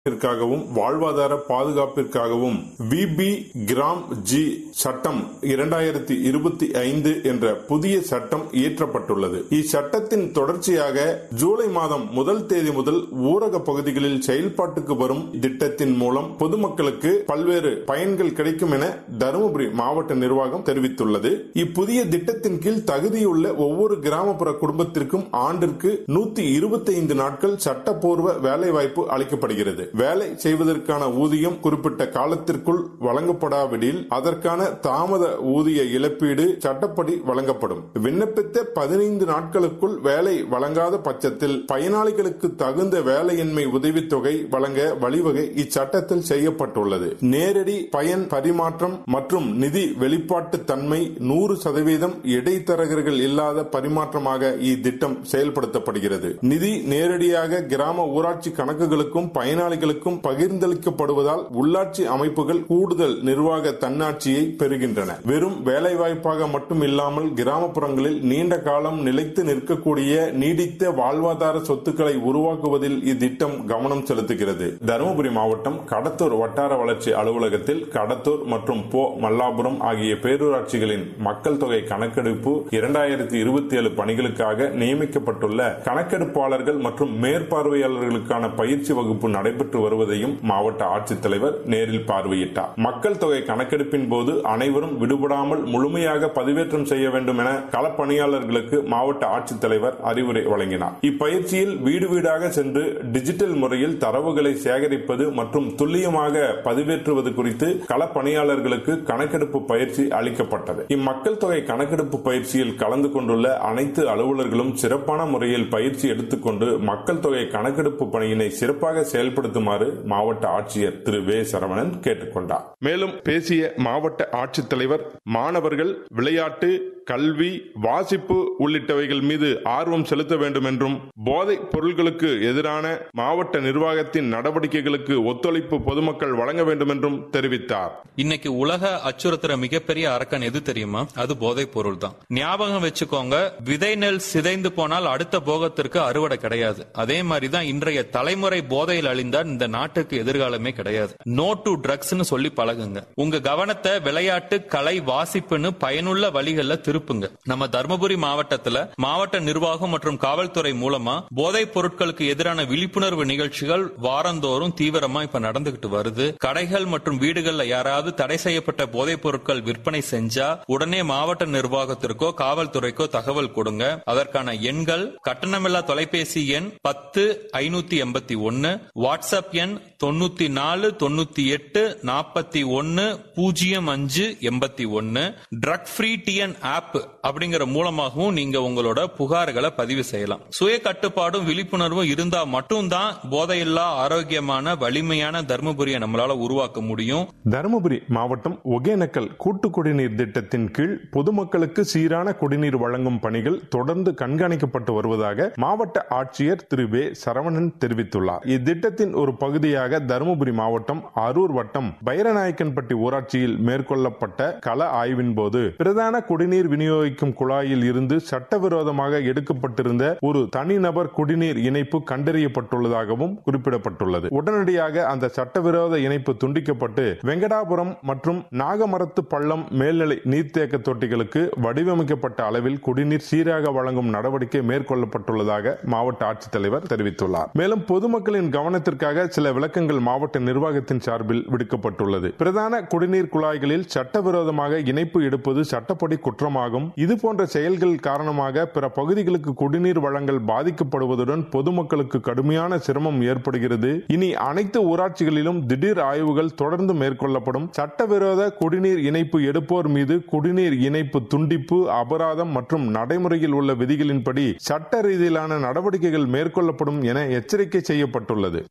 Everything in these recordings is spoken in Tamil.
ற்காகவும் வாழ்வாதார பாதுகாப்பிற்காகவும் விபி கிராம் ஜி சட்டம் இரண்டாயிரத்தி இருபத்தி ஐந்து என்ற புதிய சட்டம் இயற்றப்பட்டுள்ளது இச்சட்டத்தின் தொடர்ச்சியாக ஜூலை மாதம் முதல் தேதி முதல் ஊரக பகுதிகளில் செயல்பாட்டுக்கு வரும் திட்டத்தின் மூலம் பொதுமக்களுக்கு பல்வேறு பயன்கள் கிடைக்கும் என தருமபுரி மாவட்ட நிர்வாகம் தெரிவித்துள்ளது இப்புதிய திட்டத்தின் கீழ் தகுதியுள்ள ஒவ்வொரு கிராமப்புற குடும்பத்திற்கும் ஆண்டிற்கு நூத்தி இருபத்தி ஐந்து நாட்கள் சட்டப்பூர்வ வேலைவாய்ப்பு அளிக்கப்படுகிறது வேலை செய்வதற்கான ஊதியம் குறிப்பிட்ட காலத்திற்குள் வழங்கப்படாவிடில் அதற்கான தாமத ஊதிய இழப்பீடு சட்டப்படி வழங்கப்படும் விண்ணப்பித்த பதினைந்து நாட்களுக்குள் வேலை வழங்காத பட்சத்தில் பயனாளிகளுக்கு தகுந்த வேலையின்மை உதவித்தொகை வழங்க வழிவகை இச்சட்டத்தில் செய்யப்பட்டுள்ளது நேரடி பயன் பரிமாற்றம் மற்றும் நிதி வெளிப்பாட்டு தன்மை நூறு சதவீதம் இடைத்தரகர்கள் இல்லாத பரிமாற்றமாக இத்திட்டம் செயல்படுத்தப்படுகிறது நிதி நேரடியாக கிராம ஊராட்சி கணக்குகளுக்கும் பயனாளிகளுக்கும் பகிர்ந்தளிக்கப்படுவதால் உள்ளாட்சி அமைப்புகள் கூடுதல் நிர்வாக தன்னாட்சியை பெறுகின்றன வெறும் வேலைவாய்ப்பாக மட்டும் இல்லாமல் கிராமப்புறங்களில் நீண்ட காலம் நிலைத்து நிற்கக்கூடிய நீடித்த வாழ்வாதார சொத்துக்களை உருவாக்குவதில் இத்திட்டம் கவனம் செலுத்துகிறது தருமபுரி மாவட்டம் கடத்தூர் வட்டார வளர்ச்சி அலுவலகத்தில் கடத்தூர் மற்றும் போ மல்லாபுரம் ஆகிய பேரூராட்சிகளின் மக்கள் தொகை கணக்கெடுப்பு இரண்டாயிரத்தி இருபத்தி ஏழு பணிகளுக்காக நியமிக்கப்பட்டுள்ள கணக்கெடுப்பாளர்கள் மற்றும் மேற்பார்வையாளர்களுக்கான பயிற்சி வகுப்பு நடைபெற்று வருவதையும் மாவட்ட ஆட்சித்தலைவர் நேரில் பார்வையிட்டார் மக்கள் தொகை கணக்கெடுப்பின் போது அனைவரும் விடுபடாமல் முழுமையாக பதிவேற்றம் செய்ய வேண்டும் என களப்பணியாளர்களுக்கு மாவட்ட ஆட்சித்தலைவர் அறிவுரை வழங்கினார் இப்பயிற்சியில் வீடு வீடாக சென்று டிஜிட்டல் முறையில் தரவுகளை சேகரிப்பது மற்றும் துல்லியமாக பதிவேற்றுவது குறித்து களப்பணியாளர்களுக்கு கணக்கெடுப்பு பயிற்சி அளிக்கப்பட்டது இம்மக்கள் தொகை கணக்கெடுப்பு பயிற்சியில் கலந்து கொண்டுள்ள அனைத்து அலுவலர்களும் சிறப்பான முறையில் பயிற்சி எடுத்துக்கொண்டு மக்கள் தொகை கணக்கெடுப்பு பணியினை சிறப்பாக செயல்படுத்துமாறு மாவட்ட ஆட்சியர் திரு வே சரவணன் கேட்டுக்கொண்டார் மேலும் பேசிய மாவட்ட ஆட்சித்தலைவர் மாணவர்கள் விளையாட்டு கல்வி வாசிப்பு உள்ளிட்டவைகள் மீது ஆர்வம் செலுத்த வேண்டும் என்றும் போதைப் பொருட்களுக்கு எதிரான மாவட்ட நிர்வாகத்தின் நடவடிக்கைகளுக்கு ஒத்துழைப்பு பொதுமக்கள் வழங்க வேண்டும் என்றும் தெரிவித்தார் இன்னைக்கு உலக அச்சுறுத்துற மிகப்பெரிய அரக்கன் எது தெரியுமா அது போதைப் பொருள் தான் ஞாபகம் வச்சுக்கோங்க விதை நெல் சிதைந்து போனால் அடுத்த போகத்திற்கு அறுவடை கிடையாது அதே மாதிரிதான் இன்றைய தலைமுறை போதையில் அழிந்தால் இந்த நாட்டுக்கு எதிர்காலமே கிடையாது நோ டு ட்ரக்ஸ்னு சொல்லி பழகுங்க உங்க கவனத்தை விளையாட்டு கலை வாசிப்புன்னு பயனுள்ள வழிகள்ல திருப்புங்க நம்ம தருமபுரி மாவட்டத்துல மாவட்ட நிர்வாகம் மற்றும் காவல்துறை மூலமா போதைப் பொருட்களுக்கு எதிரான விழிப்புணர்வு நிகழ்ச்சிகள் வாரந்தோறும் தீவிரமா இப்ப நடந்துகிட்டு வருது கடைகள் மற்றும் வீடுகள்ல யாராவது தடை செய்யப்பட்ட போதைப் பொருட்கள் விற்பனை செஞ்சா உடனே மாவட்ட நிர்வாகத்திற்கோ காவல்துறைக்கோ தகவல் கொடுங்க அதற்கான எண்கள் கட்டணமில்லா தொலைபேசி எண் பத்து ஐநூத்தி எண்பத்தி ஒன்னு வாட்ஸ்அப் எண் தொண்ணூத்தி நாலு தொண்ணூத்தி எட்டு நாற்பத்தி ஒன்னு பூஜ்ஜியம் அஞ்சு எண்பத்தி ஒன்னு ட்ரக் ஃப்ரீ டிஎன் ஆப் அப்படிங்கிற மூலமாகவும் நீங்க உங்களோட புகார்களை பதிவு செய்யலாம் சுய கட்டுப்பாடும் விழிப்புணர்வும் இருந்தா மட்டும்தான் போதையில்லா ஆரோக்கியமான வலிமையான தர்மபுரியை நம்மளால உருவாக்க முடியும் தருமபுரி மாவட்டம் ஒகேனக்கல் கூட்டு குடிநீர் திட்டத்தின் கீழ் பொதுமக்களுக்கு சீரான குடிநீர் வழங்கும் பணிகள் தொடர்ந்து கண்காணிக்கப்பட்டு வருவதாக மாவட்ட ஆட்சியர் திரு வே சரவணன் தெரிவித்துள்ளார் இத்திட்டத்தின் ஒரு பகுதியாக தருமபுரி மாவட்டம் அரூர் வட்டம் பைரநாயக்கன்பட்டி ஊராட்சியில் மேற்கொள்ளப்பட்ட கள ஆய்வின் போது பிரதான குடிநீர் விநியோகிக்கும் குழாயில் இருந்து சட்டவிரோதமாக எடுக்கப்பட்டிருந்த ஒரு தனிநபர் குடிநீர் இணைப்பு கண்டறியப்பட்டுள்ளதாகவும் குறிப்பிடப்பட்டுள்ளது உடனடியாக அந்த சட்டவிரோத இணைப்பு துண்டிக்கப்பட்டு வெங்கடாபுரம் மற்றும் நாகமரத்து பள்ளம் மேல்நிலை நீர்த்தேக்க தொட்டிகளுக்கு வடிவமைக்கப்பட்ட அளவில் குடிநீர் சீராக வழங்கும் நடவடிக்கை மேற்கொள்ளப்பட்டுள்ளதாக மாவட்ட ஆட்சித்தலைவர் தெரிவித்துள்ளார் மேலும் பொதுமக்களின் கவனத்திற்காக சில விளக்கங்கள் மாவட்ட நிர்வாகத்தின் சார்பில் விடுக்கப்பட்டுள்ளது பிரதான குடிநீர் குழாய்களில் சட்டவிரோதமாக இணைப்பு எடுப்பது சட்டப்படி குற்றமாகும் இதுபோன்ற செயல்கள் காரணமாக பிற பகுதிகளுக்கு குடிநீர் வழங்கல் பாதிக்கப்படுவதுடன் பொதுமக்களுக்கு கடுமையான சிரமம் ஏற்படுகிறது இனி அனைத்து ஊராட்சிகளிலும் திடீர் ஆய்வுகள் தொடர்ந்து மேற்கொள்ளப்படும் சட்டவிரோத குடிநீர் இணைப்பு எடுப்போர் மீது குடிநீர் இணைப்பு துண்டிப்பு அபராதம் மற்றும் நடைமுறையில் உள்ள விதிகளின்படி சட்ட ரீதியிலான நடவடிக்கைகள் மேற்கொள்ளப்படும் என எச்சரிக்கை செய்யப்பட்டுள்ளது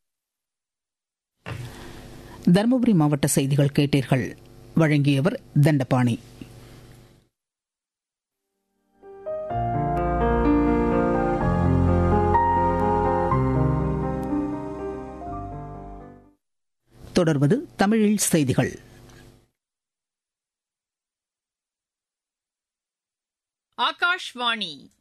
தருமபுரி மாவட்ட செய்திகள் கேட்டீர்கள் வழங்கியவர் தண்டபாணி தொடர்வது தமிழில் செய்திகள் ஆகாஷ்வாணி